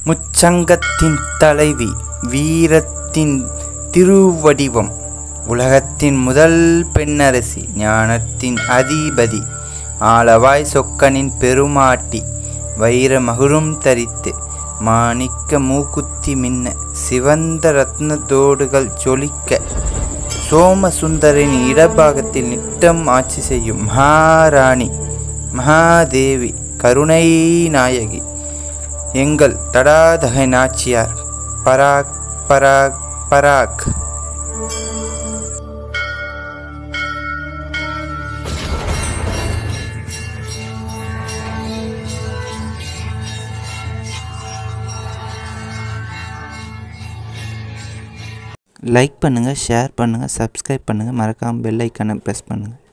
முச்சங்கத்தின் தலைவி வீரத்தின் திருவடிவம் உலகத்தின் முதல் பெண்ணரசி ஞானத்தின் அதிபதி ஆலவாய் சொக்கனின் பெருமாட்டி வைர மகுரும் தரித்து மாணிக்க மூக்குத்தி மின்ன சிவந்த ரத்ன தோடுகள் ஜொலிக்க சோமசுந்தரின் இடபாகத்தில் நிட்டம் ஆட்சி செய்யும் மகாராணி மகாதேவி கருணை நாயகி எங்கள் தடாதகை நாச்சியார் பராக் பராக் பராக் லைக் பண்ணுங்கள் ஷேர் பண்ணுங்கள் சப்ஸ்கிரைப் பண்ணுங்கள் மறக்காமல் பெல் ஐக்கானை ப்ரெஸ் பண்ணுங்கள்